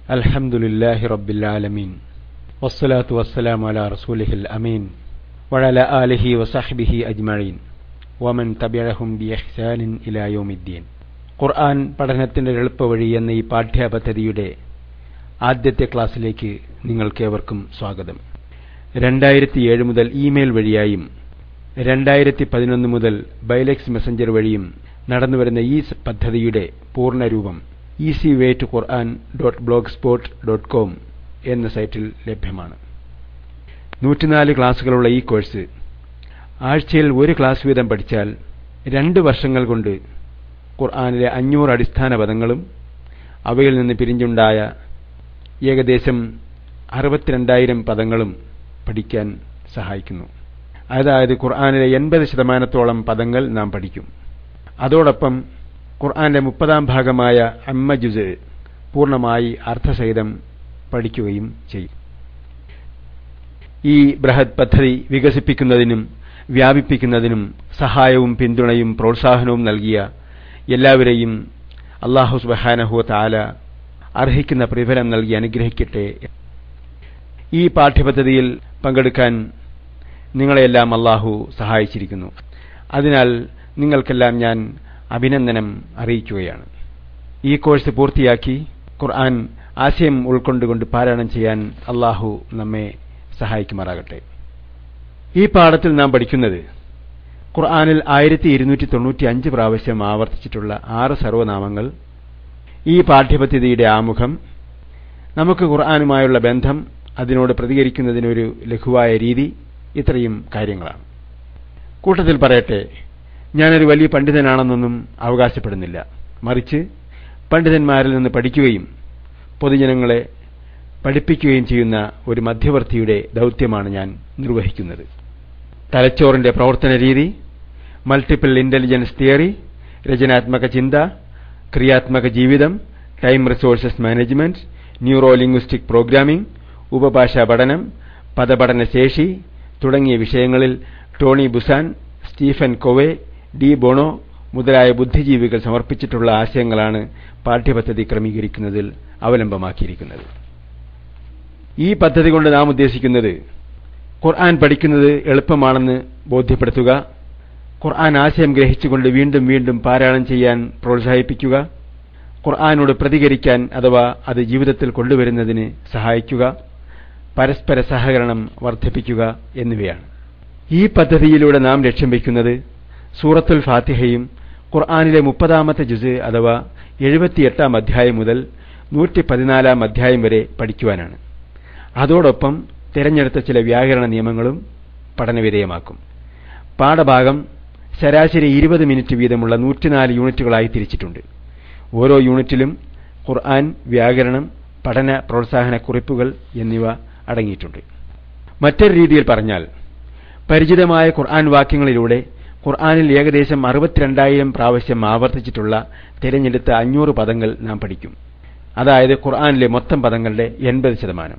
الحمد لله رب العالمين والصلاة والسلام على رسوله الأمين وعلى آله وصحبه أجمعين ومن تبعهم بإحسان إلى يوم الدين ഖുർആൻ പഠനത്തിന്റെ എളുപ്പവഴി എന്ന ഈ പാഠ്യപദ്ധതിയുടെ ആദ്യത്തെ ക്ലാസ്സിലേക്ക് നിങ്ങൾക്കേവർക്കും സ്വാഗതം രണ്ടായിരത്തി ഏഴ് മുതൽ ഇമെയിൽ വഴിയായും രണ്ടായിരത്തി പതിനൊന്ന് മുതൽ ബൈലെക്സ് മെസഞ്ചർ വഴിയും നടന്നുവരുന്ന ഈ പദ്ധതിയുടെ പൂർണ്ണരൂപം easy way to Quran dot blogspot dot com എന്ന സൈറ്റിൽ ലഭ്യമാണ് നൂറ്റിനാല് ക്ലാസ്സുകളുള്ള ഈ കോഴ്സ് ആഴ്ചയിൽ ഒരു ക്ലാസ് വീതം പഠിച്ചാൽ രണ്ട് വർഷങ്ങൾ കൊണ്ട് ഖുർആാനിലെ അഞ്ഞൂറ് അടിസ്ഥാന പദങ്ങളും അവയിൽ നിന്ന് പിരിഞ്ഞുണ്ടായ ഏകദേശം അറുപത്തിരണ്ടായിരം പദങ്ങളും പഠിക്കാൻ സഹായിക്കുന്നു അതായത് ഖുർആാനിലെ എൺപത് ശതമാനത്തോളം പദങ്ങൾ നാം പഠിക്കും അതോടൊപ്പം ഖുർആന്റെ മുപ്പതാം ഭാഗമായ അമ്മ ജുസ് പൂർണ്ണമായി അർത്ഥസഹിതം പഠിക്കുകയും ചെയ്യും ഈ ബൃഹത് പദ്ധതി വികസിപ്പിക്കുന്നതിനും വ്യാപിപ്പിക്കുന്നതിനും സഹായവും പിന്തുണയും പ്രോത്സാഹനവും നൽകിയ എല്ലാവരെയും അള്ളാഹു സുബഹാനഹുവ താല അർഹിക്കുന്ന പ്രതിഫലം നൽകി അനുഗ്രഹിക്കട്ടെ ഈ പാഠ്യപദ്ധതിയിൽ പങ്കെടുക്കാൻ നിങ്ങളെയെല്ലാം അള്ളാഹു സഹായിച്ചിരിക്കുന്നു അതിനാൽ നിങ്ങൾക്കെല്ലാം ഞാൻ അഭിനന്ദനം അറിയിക്കുകയാണ് ഈ കോഴ്സ് പൂർത്തിയാക്കി ഖുർആൻ ആശയം ഉൾക്കൊണ്ടുകൊണ്ട് പാരായണം ചെയ്യാൻ അള്ളാഹു നമ്മെ സഹായിക്കുമാറാകട്ടെ ഈ പാഠത്തിൽ നാം പഠിക്കുന്നത് ഖുർആാനിൽ ആയിരത്തി ഇരുന്നൂറ്റി തൊണ്ണൂറ്റി അഞ്ച് പ്രാവശ്യം ആവർത്തിച്ചിട്ടുള്ള ആറ് സർവനാമങ്ങൾ ഈ പാഠ്യപദ്ധതിയുടെ ആമുഖം നമുക്ക് ഖുർആാനുമായുള്ള ബന്ധം അതിനോട് പ്രതികരിക്കുന്നതിനൊരു ലഘുവായ രീതി ഇത്രയും കാര്യങ്ങളാണ് കൂട്ടത്തിൽ പറയട്ടെ ഞാനൊരു വലിയ പണ്ഡിതനാണെന്നൊന്നും അവകാശപ്പെടുന്നില്ല മറിച്ച് പണ്ഡിതന്മാരിൽ നിന്ന് പഠിക്കുകയും പൊതുജനങ്ങളെ പഠിപ്പിക്കുകയും ചെയ്യുന്ന ഒരു മധ്യവർത്തിയുടെ ദൗത്യമാണ് ഞാൻ നിർവഹിക്കുന്നത് തലച്ചോറിന്റെ പ്രവർത്തന രീതി മൾട്ടിപ്പിൾ ഇന്റലിജൻസ് തിയറി രചനാത്മക ചിന്ത ക്രിയാത്മക ജീവിതം time resources management neuro linguistic programming ഉപഭാഷാ പഠനം പദപഠന ശേഷി തുടങ്ങിയ വിഷയങ്ങളിൽ Tony Buzan Stephen Covey de Bono മുതലായ ബുദ്ധിജീവികൾ സമർപ്പിച്ചിട്ടുള്ള ആശയങ്ങളാണ് പാഠ്യപദ്ധതി ക്രമീകരിക്കുന്നതിൽ അവലംബമാക്കിയിരിക്കുന്നത് ഈ പദ്ധതി കൊണ്ട് നാം ഉദ്ദേശിക്കുന്നത് ഖുർആൻ പഠിക്കുന്നത് എളുപ്പമാണെന്ന് ബോധ്യപ്പെടുത്തുക ഖുർആൻ ആശയം ഗ്രഹിച്ചുകൊണ്ട് വീണ്ടും വീണ്ടും പാരായണം ചെയ്യാൻ പ്രോത്സാഹിപ്പിക്കുക ഖുർആാനോട് പ്രതികരിക്കാൻ അഥവാ അത് ജീവിതത്തിൽ കൊണ്ടുവരുന്നതിന് സഹായിക്കുക പരസ്പര സഹകരണം വർദ്ധിപ്പിക്കുക എന്നിവയാണ് ഈ പദ്ധതിയിലൂടെ നാം ലക്ഷ്യം വയ്ക്കുന്നത് സൂറത്തുൽ ഫാത്തിഹയും ഖുർആാനിലെ മുപ്പതാമത്തെ ജുസ് അഥവാ എഴുപത്തിയെട്ടാം അധ്യായം മുതൽ നൂറ്റി പതിനാലാം അധ്യായം വരെ പഠിക്കുവാനാണ് അതോടൊപ്പം തിരഞ്ഞെടുത്ത ചില വ്യാകരണ നിയമങ്ങളും പഠനവിധേയമാക്കും പാഠഭാഗം ശരാശരി ഇരുപത് മിനിറ്റ് വീതമുള്ള നൂറ്റിനാല് യൂണിറ്റുകളായി തിരിച്ചിട്ടുണ്ട് ഓരോ യൂണിറ്റിലും ഖുർആൻ വ്യാകരണം പഠന പ്രോത്സാഹന കുറിപ്പുകൾ എന്നിവ അടങ്ങിയിട്ടുണ്ട് മറ്റൊരു രീതിയിൽ പറഞ്ഞാൽ പരിചിതമായ ഖുർആൻ വാക്യങ്ങളിലൂടെ ഖുർആനിൽ ഏകദേശം അറുപത്തിരണ്ടായിരം പ്രാവശ്യം ആവർത്തിച്ചിട്ടുള്ള തിരഞ്ഞെടുത്ത അഞ്ഞൂറ് പദങ്ങൾ നാം പഠിക്കും അതായത് ഖുർആനിലെ മൊത്തം പദങ്ങളുടെ എൺപത് ശതമാനം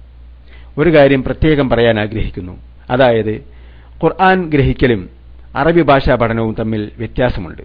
ഒരു കാര്യം പ്രത്യേകം പറയാൻ ആഗ്രഹിക്കുന്നു അതായത് ഖുർആൻ ഗ്രഹിക്കലും അറബി ഭാഷാ പഠനവും തമ്മിൽ വ്യത്യാസമുണ്ട്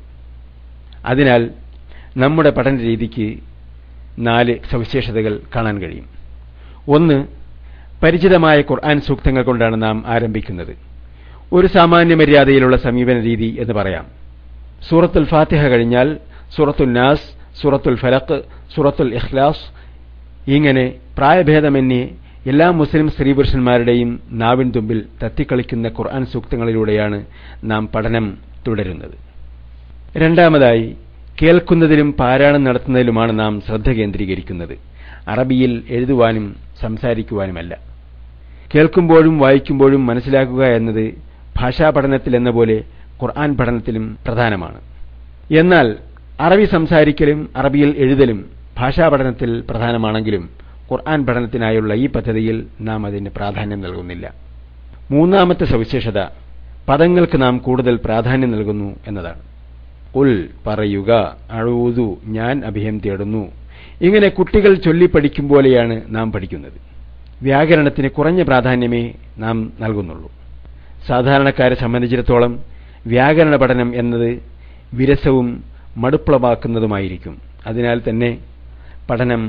അതിനാൽ നമ്മുടെ പഠന രീതിക്ക് നാല് സവിശേഷതകൾ കാണാൻ കഴിയും ഒന്ന് പരിചിതമായ ഖുർആൻ സൂക്തങ്ങൾ കൊണ്ടാണ് നാം ആരംഭിക്കുന്നത് ഒരു സാമാന്യ മര്യാദയിലുള്ള സമീപന രീതി എന്ന് പറയാം സൂറത്തുൽ ഫാത്തിഹ കഴിഞ്ഞാൽ സൂറത്തുൽ നാസ് സൂറത്തുൽ ഫലഖ് സൂറത്തുൽ ഇഖ്ലാസ് ഇങ്ങനെ പ്രായഭേദമന്യേ എല്ലാ മുസ്ലിം സ്ത്രീപുരുഷന്മാരുടെയും നാവിൻ തുമ്പിൽ തത്തിക്കളിക്കുന്ന ഖുർആൻ സൂക്തങ്ങളിലൂടെയാണ് നാം പഠനം തുടരുന്നത് രണ്ടാമതായി കേൾക്കുന്നതിലും പാരായണം നടത്തുന്നതിലുമാണ് നാം ശ്രദ്ധ കേന്ദ്രീകരിക്കുന്നത് അറബിയിൽ എഴുതുവാനും സംസാരിക്കുവാനുമല്ല കേൾക്കുമ്പോഴും വായിക്കുമ്പോഴും മനസ്സിലാക്കുക എന്നത് ഭാഷാ പഠനത്തിൽ എന്ന പോലെ ഖുർആൻ പഠനത്തിലും പ്രധാനമാണ് എന്നാൽ അറബി സംസാരിക്കലും അറബിയിൽ എഴുതലും ഭാഷാ പഠനത്തിൽ പ്രധാനമാണെങ്കിലും ഖുർആൻ പഠനത്തിനായുള്ള ഈ പദ്ധതിയിൽ നാം അതിന് പ്രാധാന്യം നൽകുന്നില്ല മൂന്നാമത്തെ സവിശേഷത പദങ്ങൾക്ക് നാം കൂടുതൽ പ്രാധാന്യം നൽകുന്നു എന്നതാണ് ഉൽ പറയുക അഴൂതു ഞാൻ അഭയം തേടുന്നു ഇങ്ങനെ കുട്ടികൾ ചൊല്ലിപ്പഠിക്കും പോലെയാണ് നാം പഠിക്കുന്നത് വ്യാകരണത്തിന് കുറഞ്ഞ പ്രാധാന്യമേ നാം നൽകുന്നുള്ളൂ സാധാരണക്കാരെ സംബന്ധിച്ചിടത്തോളം വ്യാകരണ പഠനം എന്നത് വിരസവും മടുപ്പുളവാക്കുന്നതുമായിരിക്കും അതിനാൽ തന്നെ പഠനം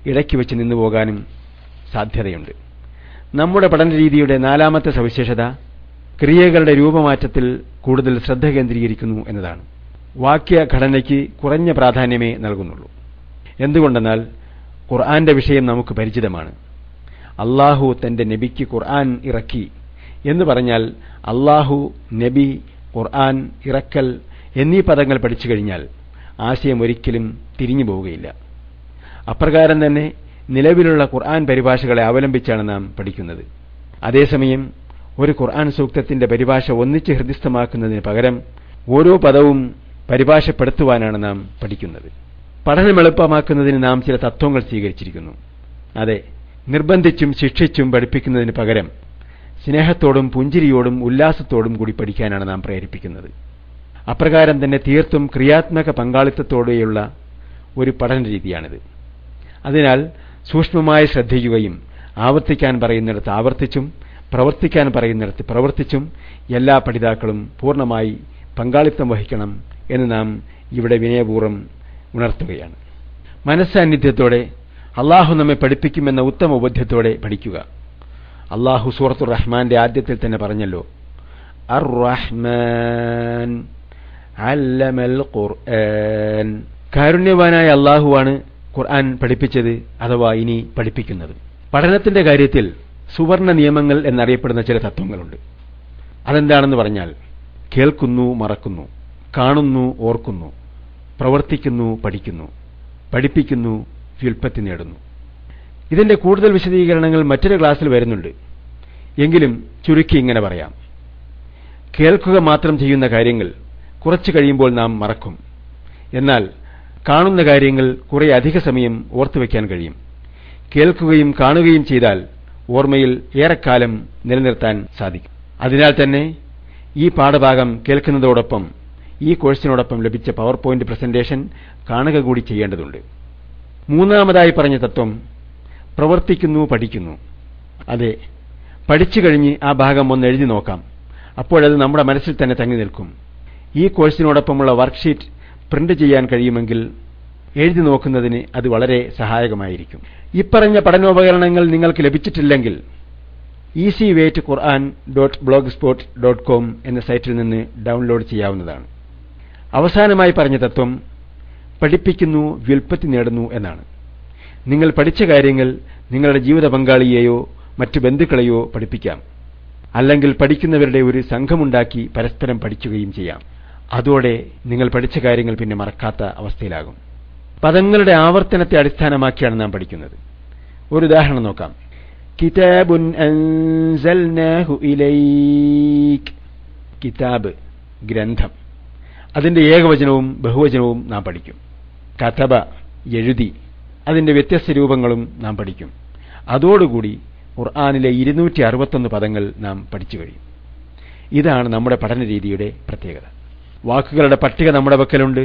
ഇടയ്ക്ക് വെച്ച് നിന്നു പോകാനും സാധ്യതയുണ്ട് നമ്മുടെ പഠന രീതിയുടെ നാലാമത്തെ സവിശേഷത ക്രിയകളുടെ രൂപമാറ്റത്തിൽ കൂടുതൽ ശ്രദ്ധ കേന്ദ്രീകരിക്കുന്നു എന്നതാണ് വാക്യഘടനയ്ക്ക് കുറഞ്ഞ പ്രാധാന്യമേ നൽകുന്നുള്ളൂ എന്തുകൊണ്ടെന്നാൽ ഖുർആന്റെ വിഷയം നമുക്ക് പരിചിതമാണ് അള്ളാഹു തന്റെ നബിക്ക് ഖുർആൻ ഇറക്കി എന്ന് പറഞ്ഞാൽ അള്ളാഹു നബി ഖുർആൻ ഇറക്കൽ എന്നീ പദങ്ങൾ പഠിച്ചു കഴിഞ്ഞാൽ ആശയം ഒരിക്കലും തിരിഞ്ഞു പോവുകയില്ല അപ്രകാരം തന്നെ നിലവിലുള്ള ഖുർആൻ പരിഭാഷകളെ അവലംബിച്ചാണ് നാം പഠിക്കുന്നത് അതേസമയം ഒരു ഖുർആൻ സൂക്തത്തിന്റെ പരിഭാഷ ഒന്നിച്ച് ഹൃദിസ്ഥമാക്കുന്നതിന് പകരം ഓരോ പദവും പരിഭാഷപ്പെടുത്തുവാനാണ് നാം പഠിക്കുന്നത് പഠനം എളുപ്പമാക്കുന്നതിന് നാം ചില തത്വങ്ങൾ സ്വീകരിച്ചിരിക്കുന്നു അതെ നിർബന്ധിച്ചും ശിക്ഷിച്ചും പഠിപ്പിക്കുന്നതിന് പകരം സ്നേഹത്തോടും പുഞ്ചിരിയോടും ഉല്ലാസത്തോടും കൂടി പഠിക്കാനാണ് നാം പ്രേരിപ്പിക്കുന്നത് അപ്രകാരം തന്നെ തീർത്തും ക്രിയാത്മക പങ്കാളിത്തത്തോടെയുള്ള ഒരു പഠന രീതിയാണിത് അതിനാൽ സൂക്ഷ്മമായി ശ്രദ്ധിക്കുകയും ആവർത്തിക്കാൻ പറയുന്നിടത്ത് ആവർത്തിച്ചും പ്രവർത്തിക്കാൻ പറയുന്നിടത്ത് പ്രവർത്തിച്ചും എല്ലാ പഠിതാക്കളും പൂർണ്ണമായി പങ്കാളിത്തം വഹിക്കണം എന്ന് നാം ഇവിടെ വിനയപൂർവ്വം ഉണർത്തുകയാണ് മനസ്സാന്നിധ്യത്തോടെ അള്ളാഹു നമ്മെ പഠിപ്പിക്കുമെന്ന ഉത്തമ ബോധ്യത്തോടെ പഠിക്കുക അള്ളാഹു സൂറത്തുർ റഹ്മാന്റെ ആദ്യത്തിൽ തന്നെ പറഞ്ഞല്ലോ അർ റഹ്മാൻ അല്ലമൽ ഖുർആൻ കാരുണ്യവാനായ അള്ളാഹുവാണ് ഖുർആൻ പഠിപ്പിച്ചത് അഥവാ ഇനി പഠിപ്പിക്കുന്നത് പഠനത്തിന്റെ കാര്യത്തിൽ സുവർണ നിയമങ്ങൾ എന്നറിയപ്പെടുന്ന ചില തത്വങ്ങളുണ്ട് അതെന്താണെന്ന് പറഞ്ഞാൽ കേൾക്കുന്നു മറക്കുന്നു കാണുന്നു ഓർക്കുന്നു പ്രവർത്തിക്കുന്നു പഠിക്കുന്നു പഠിപ്പിക്കുന്നു വ്യുൽപ്പത്തി നേടുന്നു ഇതിന്റെ കൂടുതൽ വിശദീകരണങ്ങൾ മറ്റൊരു ക്ലാസ്സിൽ വരുന്നുണ്ട് എങ്കിലും ചുരുക്കി ഇങ്ങനെ പറയാം കേൾക്കുക മാത്രം ചെയ്യുന്ന കാര്യങ്ങൾ കുറച്ചു കഴിയുമ്പോൾ നാം മറക്കും എന്നാൽ കാണുന്ന കാര്യങ്ങൾ കുറെ അധിക സമയം ഓർത്തുവെക്കാൻ കഴിയും കേൾക്കുകയും കാണുകയും ചെയ്താൽ ഓർമ്മയിൽ ഏറെക്കാലം നിലനിർത്താൻ സാധിക്കും അതിനാൽ തന്നെ ഈ പാഠഭാഗം കേൾക്കുന്നതോടൊപ്പം ഈ കോഴ്സിനോടൊപ്പം ലഭിച്ച പവർ പോയിന്റ് പ്രസന്റേഷൻ കാണുക കൂടി ചെയ്യേണ്ടതുണ്ട് മൂന്നാമതായി പറഞ്ഞ തത്വം പ്രവർത്തിക്കുന്നു പഠിക്കുന്നു അതെ പഠിച്ചു കഴിഞ്ഞ് ആ ഭാഗം ഒന്ന് എഴുതി നോക്കാം അപ്പോഴത് നമ്മുടെ മനസ്സിൽ തന്നെ തങ്ങി നിൽക്കും ഈ കോഴ്സിനോടൊപ്പമുള്ള വർക്ക്ഷീറ്റ് പ്രിന്റ് ചെയ്യാൻ കഴിയുമെങ്കിൽ എഴുതി നോക്കുന്നതിന് അത് വളരെ സഹായകമായിരിക്കും ഇപ്പറഞ്ഞ പഠനോപകരണങ്ങൾ നിങ്ങൾക്ക് ലഭിച്ചിട്ടില്ലെങ്കിൽ easy way to Quran dot blogspot dot com എന്ന സൈറ്റിൽ നിന്ന് ഡൗൺലോഡ് ചെയ്യാവുന്നതാണ് അവസാനമായി പറഞ്ഞ തത്വം പഠിപ്പിക്കുന്നു വ്യുൽപ്പത്തി നേടുന്നു എന്നാണ് നിങ്ങൾ പഠിച്ച കാര്യങ്ങൾ നിങ്ങളുടെ ജീവിത പങ്കാളിയെയോ മറ്റു ബന്ധുക്കളെയോ പഠിപ്പിക്കാം അല്ലെങ്കിൽ പഠിക്കുന്നവരുടെ ഒരു സംഘമുണ്ടാക്കി പരസ്പരം പഠിക്കുകയും ചെയ്യാം അതോടെ നിങ്ങൾ പഠിച്ച കാര്യങ്ങൾ പിന്നെ മറക്കാത്ത അവസ്ഥയിലാകും പദങ്ങളുടെ ആവർത്തനത്തെ അടിസ്ഥാനമാക്കിയാണ് നാം പഠിക്കുന്നത് ഒരു ഉദാഹരണം നോക്കാം കിതാബുൻ അൻസൽനാഹു ഇലൈക് കിതാബ് ഗ്രന്ഥം അതിന്റെ ഏകവചനവും ബഹുവചനവും നാം പഠിക്കും കഥബ എഴുതി അതിന്റെ വ്യത്യസ്ത രൂപങ്ങളും നാം പഠിക്കും അതോടുകൂടി ഖുർആാനിലെ ഇരുന്നൂറ്റി അറുപത്തൊന്ന് പദങ്ങൾ നാം പഠിച്ചു കഴിയും ഇതാണ് നമ്മുടെ പഠന രീതിയുടെ പ്രത്യേകത വാക്കുകളുടെ പട്ടിക നമ്മുടെ പക്കലുണ്ട്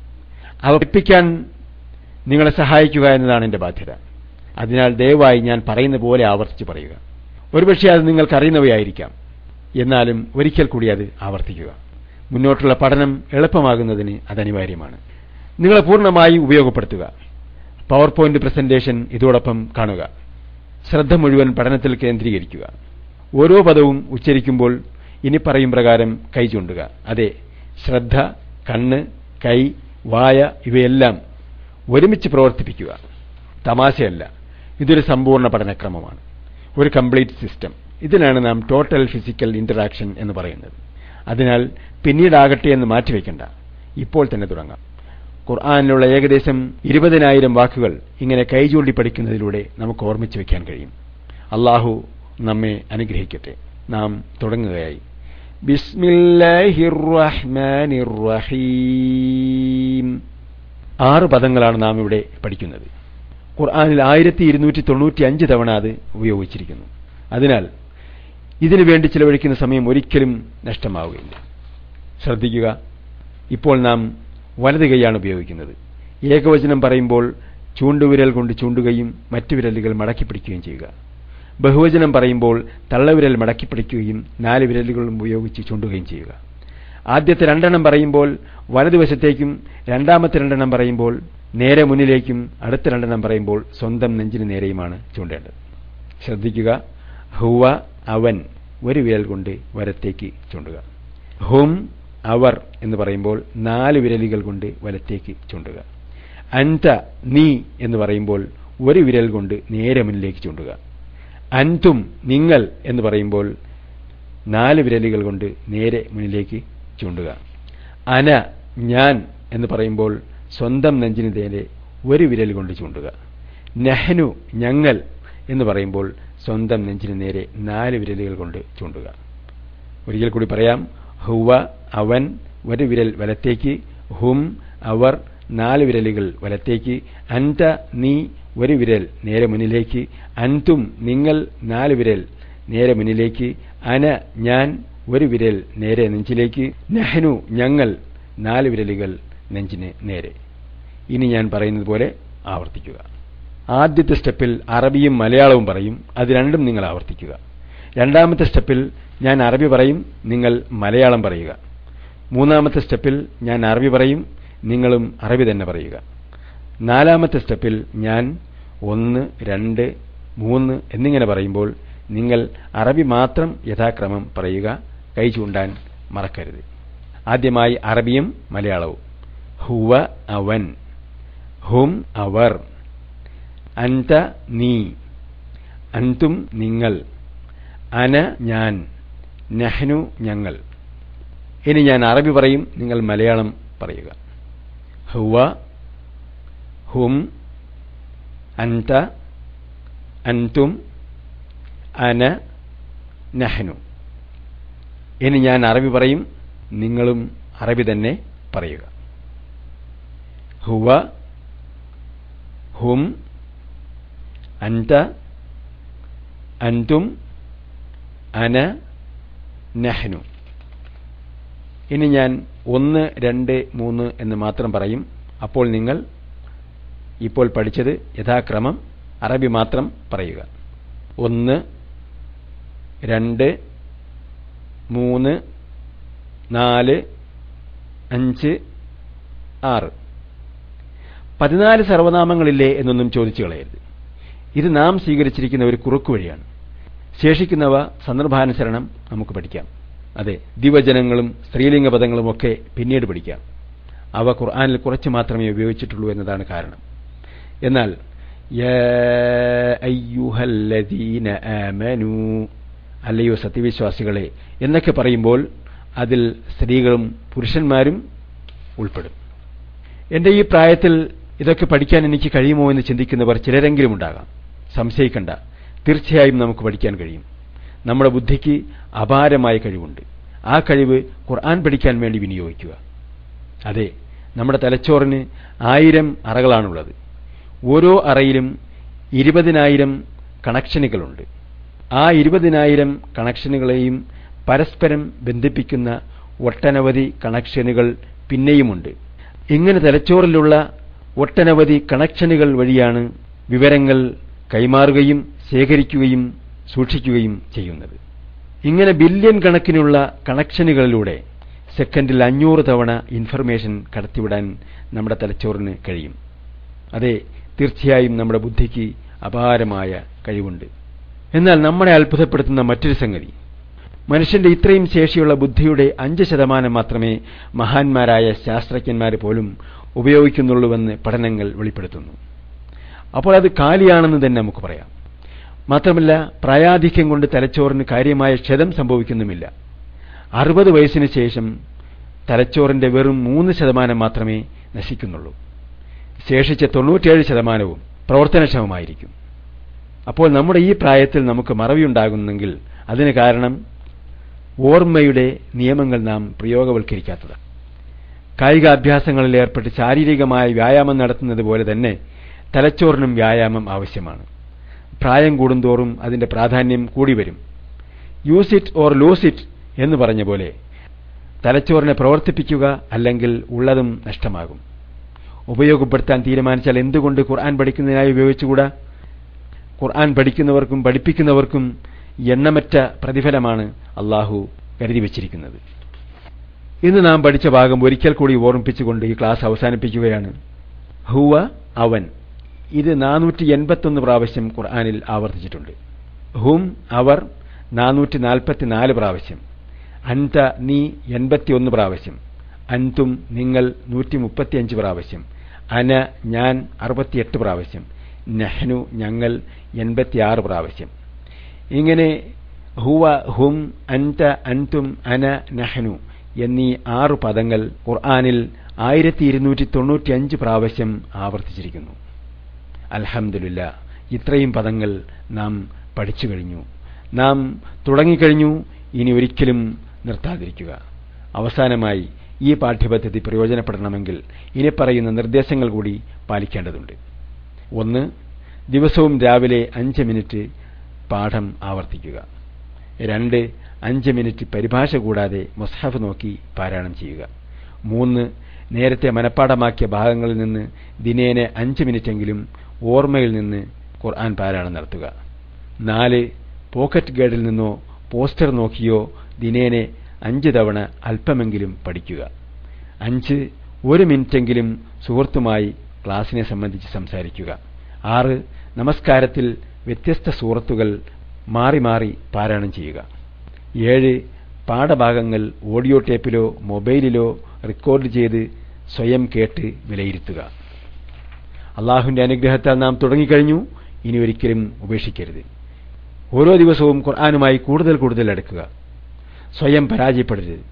അവ പഠിപ്പിക്കാൻ നിങ്ങളെ സഹായിക്കുക എന്നതാണ് എന്റെ ബാധ്യത അതിനാൽ ദയവായി ഞാൻ പറയുന്ന പോലെ ആവർത്തിച്ച് പറയുക ഒരുപക്ഷെ അത് നിങ്ങൾക്ക് അറിയുന്നവയായിരിക്കാം എന്നാലും ഒരിക്കൽ കൂടി അത് ആവർത്തിക്കുക മുന്നോട്ടുള്ള പഠനം എളുപ്പമാകുന്നതിന് അത് അനിവാര്യമാണ് നിങ്ങളെ പൂർണ്ണമായി ഉപയോഗപ്പെടുത്തുക പവർ പോയിന്റ് പ്രസന്റേഷൻ ഇതോടൊപ്പം കാണുക ശ്രദ്ധ മുഴുവൻ പഠനത്തിൽ കേന്ദ്രീകരിക്കുക ഓരോ പദവും ഉച്ചരിക്കുമ്പോൾ ഇനി പറയും പ്രകാരം കൈ ചൂണ്ടുക അതെ ശ്രദ്ധ കണ്ണ് കൈ വായ ഇവയെല്ലാം ഒരുമിച്ച് പ്രവർത്തിപ്പിക്കുക തമാശയല്ല ഇതൊരു സമ്പൂർണ്ണ പഠനക്രമമാണ് ഒരു കംപ്ലീറ്റ് സിസ്റ്റം ഇതിനാണ് നാം ടോട്ടൽ ഫിസിക്കൽ ഇന്ററാക്ഷൻ എന്ന് പറയുന്നത് അതിനാൽ പിന്നീടാകട്ടെ എന്ന് മാറ്റിവെക്കണ്ട ഇപ്പോൾ തന്നെ തുടങ്ങാം ഖുർആാനിലുള്ള ഏകദേശം ഇരുപതിനായിരം വാക്കുകൾ ഇങ്ങനെ കൈചൂണ്ടി പഠിക്കുന്നതിലൂടെ നമുക്ക് ഓർമ്മിച്ചു വെക്കാൻ കഴിയും അള്ളാഹു നമ്മെ അനുഗ്രഹിക്കട്ടെ നാം തുടങ്ങുകയായി ബിസ്മില്ലാഹിർ റഹ്മാനിർ റഹീം ആറ് പദങ്ങളാണ് നാം ഇവിടെ പഠിക്കുന്നത് ഖുർആാനിൽ ആയിരത്തി ഇരുന്നൂറ്റി തൊണ്ണൂറ്റി അഞ്ച് തവണ അത് ഉപയോഗിച്ചിരിക്കുന്നു അതിനാൽ ഇതിനു വേണ്ടി ചിലവഴിക്കുന്ന സമയം ഒരിക്കലും നഷ്ടമാവുകയില്ല ശ്രദ്ധിക്കുക ഇപ്പോൾ നാം വലത് കൈയാണ് ഉപയോഗിക്കുന്നത് ഏകവചനം പറയുമ്പോൾ ചൂണ്ടുവിരൽ കൊണ്ട് ചൂണ്ടുകയും മറ്റു വിരലുകൾ മടക്കി പിടിക്കുകയും ചെയ്യുക ബഹുവചനം പറയുമ്പോൾ തള്ളവിരൽ മടക്കി പിടിക്കുകയും നാല് വിരലുകളും ഉപയോഗിച്ച് ചൂണ്ടുകയും ചെയ്യുക ആദ്യത്തെ രണ്ടെണ്ണം പറയുമ്പോൾ വലതുവശത്തേക്കും രണ്ടാമത്തെ രണ്ടെണ്ണം പറയുമ്പോൾ നേരെ മുന്നിലേക്കും അടുത്ത രണ്ടെണ്ണം പറയുമ്പോൾ സ്വന്തം നെഞ്ചിന് നേരെയുമാണ് ചൂണ്ടേണ്ടത് ശ്രദ്ധിക്കുക ഹുവ അവൻ ഒരു വിരൽ കൊണ്ട് വലത്തേക്ക് ചൂണ്ടുക ഹും അവർ എന്ന് പറയുമ്പോൾ നാല് വിരലുകൾ കൊണ്ട് വലത്തേക്ക് ചൂണ്ടുക അൻത നീ എന്ന് പറയുമ്പോൾ ഒരു വിരൽ കൊണ്ട് നേരെ മുന്നിലേക്ക് ചൂണ്ടുക അൻതും നിങ്ങൾ എന്ന് പറയുമ്പോൾ നാല് വിരലുകൾ കൊണ്ട് നേരെ മുന്നിലേക്ക് ചൂണ്ടുക അന ഞാൻ എന്ന് പറയുമ്പോൾ സ്വന്തം നെഞ്ചിന് നേരെ ഒരു വിരൽ കൊണ്ട് ചൂണ്ടുക നെഹ്നു ഞങ്ങൾ എന്ന് പറയുമ്പോൾ സ്വന്തം നെഞ്ചിന് നേരെ നാല് വിരലുകൾ കൊണ്ട് ചൂണ്ടുക ഒരിക്കൽ കൂടി പറയാം ഹുവ അവൻ ഒരു വിരൽ വലത്തേക്ക് ഹും അവർ നാല് വിരലുകൾ വലത്തേക്ക് അൻത നീ ഒരു വിരൽ നേരെ മുന്നിലേക്ക് അൻതും നിങ്ങൾ നാല് വിരൽ നേരെ മുന്നിലേക്ക് അന ഞാൻ ഒരു വിരൽ നേരെ നെഞ്ചിലേക്ക് നെഹ്നു ഞങ്ങൾ നാല് വിരലുകൾ നെഞ്ചിന് നേരെ ഇനി ഞാൻ പറയുന്നത് പോലെ ആവർത്തിക്കുക ആദ്യത്തെ സ്റ്റെപ്പിൽ അറബിയും മലയാളവും പറയും അത് രണ്ടും നിങ്ങൾ ആവർത്തിക്കുക രണ്ടാമത്തെ സ്റ്റെപ്പിൽ ഞാൻ അറബി പറയും നിങ്ങൾ മലയാളം പറയുക മൂന്നാമത്തെ സ്റ്റെപ്പിൽ ഞാൻ അറബി പറയും നിങ്ങളും അറബി തന്നെ പറയുക നാലാമത്തെ സ്റ്റെപ്പിൽ ഞാൻ ഒന്ന് രണ്ട് മൂന്ന് എന്നിങ്ങനെ പറയുമ്പോൾ നിങ്ങൾ അറബി മാത്രം യഥാക്രമം പറയുക കൈ ചൂണ്ടാൻ മറക്കരുത് ആദ്യമായി അറബിയും മലയാളവും ഹുവ അവൻ ഹും അവർ അൻത നീ അൻതും നിങ്ങൾ അന ഞാൻ നഹ്നു ഞങ്ങൾ ഇനി ഞാൻ അറബി പറയും നിങ്ങൾ മലയാളം പറയുക ഹുവ ഹും അൻത അൻതും അന നഹ്നു ഇനി ഞാൻ അറബി പറയും നിങ്ങളും അറബി തന്നെ പറയുക ഹുവ ഹും അൻത അൻതും അന നഹ്നു ഇനി ഞാൻ ഒന്ന് രണ്ട് മൂന്ന് എന്ന് മാത്രം പറയും അപ്പോൾ നിങ്ങൾ ഇപ്പോൾ പഠിച്ചത് യഥാക്രമം അറബി മാത്രം പറയുക ഒന്ന് രണ്ട് മൂന്ന് നാല് അഞ്ച് ആറ് പതിനാല് സർവനാമങ്ങളില്ലേ എന്നൊന്നും ചോദിച്ചു കളയരുത് ഇത് നാം സ്വീകരിച്ചിരിക്കുന്ന ഒരു കുറുക്കു വഴിയാണ് ശേഷിക്കുന്നവ സന്ദർഭാനുസരണം നമുക്ക് പഠിക്കാം അതെ ദിവചനങ്ങളും സ്ത്രീലിംഗ പദങ്ങളും ഒക്കെ പിന്നീട് പഠിക്കാം അവ ഖുർആാനിൽ കുറച്ച് മാത്രമേ ഉപയോഗിച്ചിട്ടുള്ളൂ എന്നതാണ് കാരണം എന്നാൽ അയ്യുഹല്ലദീന ആമനു അല്ലയോ സത്യവിശ്വാസികളെ എന്നൊക്കെ പറയുമ്പോൾ അതിൽ സ്ത്രീകളും പുരുഷന്മാരും ഉൾപ്പെടും എന്റെ ഈ പ്രായത്തിൽ ഇതൊക്കെ പഠിക്കാൻ എനിക്ക് കഴിയുമോ എന്ന് ചിന്തിക്കുന്നവർ ചിലരെങ്കിലും ഉണ്ടാകാം സംശയിക്കണ്ട തീർച്ചയായും നമുക്ക് പഠിക്കാൻ കഴിയും നമ്മുടെ ബുദ്ധിക്ക് അപാരമായ കഴിവുണ്ട് ആ കഴിവ് ഖുർആൻ പഠിക്കാൻ വേണ്ടി വിനിയോഗിക്കുക അതെ നമ്മുടെ തലച്ചോറിന് ആയിരം അറകളാണുള്ളത് ഓരോ അറയിലും ഇരുപതിനായിരം കണക്ഷനുകളുണ്ട് ആ ഇരുപതിനായിരം കണക്ഷനുകളെയും പരസ്പരം ബന്ധിപ്പിക്കുന്ന ഒട്ടനവധി കണക്ഷനുകൾ പിന്നെയുമുണ്ട് ഇങ്ങനെ തലച്ചോറിലുള്ള ഒട്ടനവധി കണക്ഷനുകൾ വഴിയാണ് വിവരങ്ങൾ കൈമാറുകയും ശേഖരിക്കുകയും സൂക്ഷിക്കുകയും ചെയ്യുന്നത് ഇങ്ങനെ ബില്യൺ കണക്കിനുള്ള കണക്ഷനുകളിലൂടെ സെക്കൻഡിൽ അഞ്ഞൂറ് തവണ ഇൻഫർമേഷൻ കടത്തിവിടാൻ നമ്മുടെ തലച്ചോറിന് കഴിയും അതെ തീർച്ചയായും നമ്മുടെ ബുദ്ധിക്ക് അപാരമായ കഴിവുണ്ട് എന്നാൽ നമ്മളെ അത്ഭുതപ്പെടുത്തുന്ന മറ്റൊരു സംഗതി മനുഷ്യന്റെ ഇത്രയും ശേഷിയുള്ള ബുദ്ധിയുടെ അഞ്ച് ശതമാനം മാത്രമേ മഹാന്മാരായ ശാസ്ത്രജ്ഞന്മാർ പോലും ഉപയോഗിക്കുന്നുള്ളൂവെന്ന് പഠനങ്ങൾ വെളിപ്പെടുത്തുന്നു അപ്പോൾ അത് കാലിയാണെന്ന് തന്നെ നമുക്ക് പറയാം മാത്രമല്ല പ്രായാധിക്യം കൊണ്ട് തലച്ചോറിന് കാര്യമായ ക്ഷതം സംഭവിക്കുന്നുമില്ല അറുപത് വയസ്സിന് ശേഷം തലച്ചോറിന്റെ വെറും മൂന്ന് ശതമാനം മാത്രമേ നശിക്കുന്നുള്ളൂ ശേഷിച്ച തൊണ്ണൂറ്റേഴ് ശതമാനവും പ്രവർത്തനക്ഷമമായിരിക്കും അപ്പോൾ നമ്മുടെ ഈ പ്രായത്തിൽ നമുക്ക് മറവിയുണ്ടാകുന്നെങ്കിൽ അതിന് കാരണം ഓർമ്മയുടെ നിയമങ്ങൾ നാം പ്രയോഗവൽക്കരിക്കാത്തതാണ് കായികാഭ്യാസങ്ങളിൽ ഏർപ്പെട്ട് ശാരീരികമായ വ്യായാമം നടത്തുന്നത് പോലെ തന്നെ തലച്ചോറിനും വ്യായാമം ആവശ്യമാണ് പ്രായം കൂടുന്തോറും അതിന്റെ പ്രാധാന്യം കൂടി വരും use it or lose it എന്ന് പറഞ്ഞ പോലെ തലച്ചോറിനെ പ്രവർത്തിപ്പിക്കുക അല്ലെങ്കിൽ ഉള്ളതും നഷ്ടമാകും ഉപയോഗപ്പെടുത്താൻ തീരുമാനിച്ചാൽ എന്തുകൊണ്ട് ഖുർആൻ പഠിക്കുന്നതിനായി ഉപയോഗിച്ചുകൂടാ ഖുർആൻ പഠിക്കുന്നവർക്കും പഠിപ്പിക്കുന്നവർക്കും എണ്ണമറ്റ പ്രതിഫലമാണ് അള്ളാഹു കരുതി വച്ചിരിക്കുന്നത് ഇന്ന് നാം പഠിച്ച ഭാഗം ഒരിക്കൽ കൂടി ഓർമ്മിപ്പിച്ചുകൊണ്ട് ഈ ക്ലാസ് അവസാനിപ്പിക്കുകയാണ് ഹുവ അവൻ ഇത് നാനൂറ്റി എൺപത്തൊന്ന് പ്രാവശ്യം ഖുർആാനിൽ ആവർത്തിച്ചിട്ടുണ്ട് ഹും അവർ നാനൂറ്റി നാൽപ്പത്തിനാല് പ്രാവശ്യം അൻത നീ എൺപത്തിയൊന്ന് പ്രാവശ്യം അൻതും നിങ്ങൾ നൂറ്റി മുപ്പത്തിയഞ്ച് പ്രാവശ്യം അന ഞാൻ അറുപത്തിയെട്ട് പ്രാവശ്യം നെഹ്നു ഞങ്ങൾ എൺപത്തിയാറ് പ്രാവശ്യം ഇങ്ങനെ ഹുവ ഹും അൻത അൻതും അന നഹ്നു എന്നീ ആറു പദങ്ങൾ ഖുർആാനിൽ ആയിരത്തി ഇരുന്നൂറ്റി തൊണ്ണൂറ്റിയഞ്ച് പ്രാവശ്യം ആവർത്തിച്ചിരിക്കുന്നു അൽഹംദുലില്ല ഇത്രയും പദങ്ങൾ നാം പഠിച്ചു കഴിഞ്ഞു നാം തുടങ്ങിക്കഴിഞ്ഞു ഇനി ഒരിക്കലും നിർത്താതിരിക്കുക അവസാനമായി ഈ പാഠ്യപദ്ധതി പ്രയോജനപ്പെടണമെങ്കിൽ ഇനി പറയുന്ന നിർദ്ദേശങ്ങൾ കൂടി പാലിക്കേണ്ടതുണ്ട് ഒന്ന് ദിവസവും രാവിലെ അഞ്ച് മിനിറ്റ് പാഠം ആവർത്തിക്കുക രണ്ട് അഞ്ച് മിനിറ്റ് പരിഭാഷ കൂടാതെ മുസ്ഹഫ് നോക്കി പാരായണം ചെയ്യുക മൂന്ന് നേരത്തെ മനഃപ്പാടമാക്കിയ ഭാഗങ്ങളിൽ നിന്ന് ദിനേനെ അഞ്ച് മിനിറ്റെങ്കിലും ഓർമ്മയിൽ നിന്ന് ഖുർആൻ പാരായണം നടത്തുക നാല് പോക്കറ്റ് ഗൈഡിൽ നിന്നോ പോസ്റ്റർ നോക്കിയോ ദിനേനെ അഞ്ച് തവണ അല്പമെങ്കിലും പഠിക്കുക അഞ്ച് ഒരു മിനിറ്റെങ്കിലും സുഹൃത്തുമായി ക്ലാസിനെ സംബന്ധിച്ച് സംസാരിക്കുക ആറ് നമസ്കാരത്തിൽ വ്യത്യസ്ത സൂറത്തുകൾ മാറി മാറി പാരായണം ചെയ്യുക ഏഴ് പാഠഭാഗങ്ങൾ ഓഡിയോ ടേപ്പിലോ മൊബൈലിലോ റെക്കോർഡ് ചെയ്ത് സ്വയം കേട്ട് വിലയിരുത്തുക അള്ളാഹുവിന്റെ അനുഗ്രഹത്താൽ നാം തുടങ്ങിക്കഴിഞ്ഞു ഇനി ഒരിക്കലും ഉപേക്ഷിക്കരുത് ഓരോ ദിവസവും ഖുർആാനുമായി കൂടുതൽ കൂടുതൽ അടുക്കുക സ്വയം പരാജയപ്പെടരുത്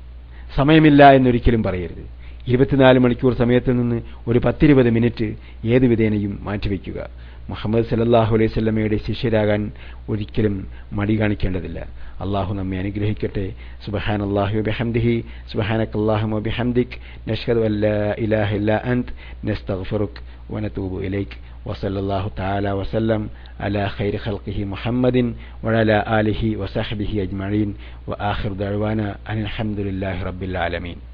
സമയമില്ല എന്നൊരിക്കലും പറയരുത് ഇരുപത്തിനാല് മണിക്കൂർ സമയത്ത് നിന്ന് ഒരു പത്തിരുപത് മിനിറ്റ് ഏത് വിധേനയും മാറ്റിവെക്കുക മുഹമ്മദ് സല്ലാഹു അലൈഹി സ്വല്ലമയുടെ ശിഷ്യരാകാൻ ഒരിക്കലും മടി കാണിക്കേണ്ടതില്ല അള്ളാഹു നമ്മെ അനുഗ്രഹിക്കട്ടെ സുബഹാൻ അള്ളാഹു ബിഹംദിഹി സുബഹാനക് അള്ളാഹു ബിഹംദിക് നഷ്ഹദു അല്ലാ ഇലാഹ ഇല്ലാ അന്ത് നസ്തഗ്ഫിറുക് ونتوب إليك وصلى الله تعالى وسلم على خير خلقه محمد وعلى آله وصحبه أجمعين وآخر دعوانا أن الحمد لله رب العالمين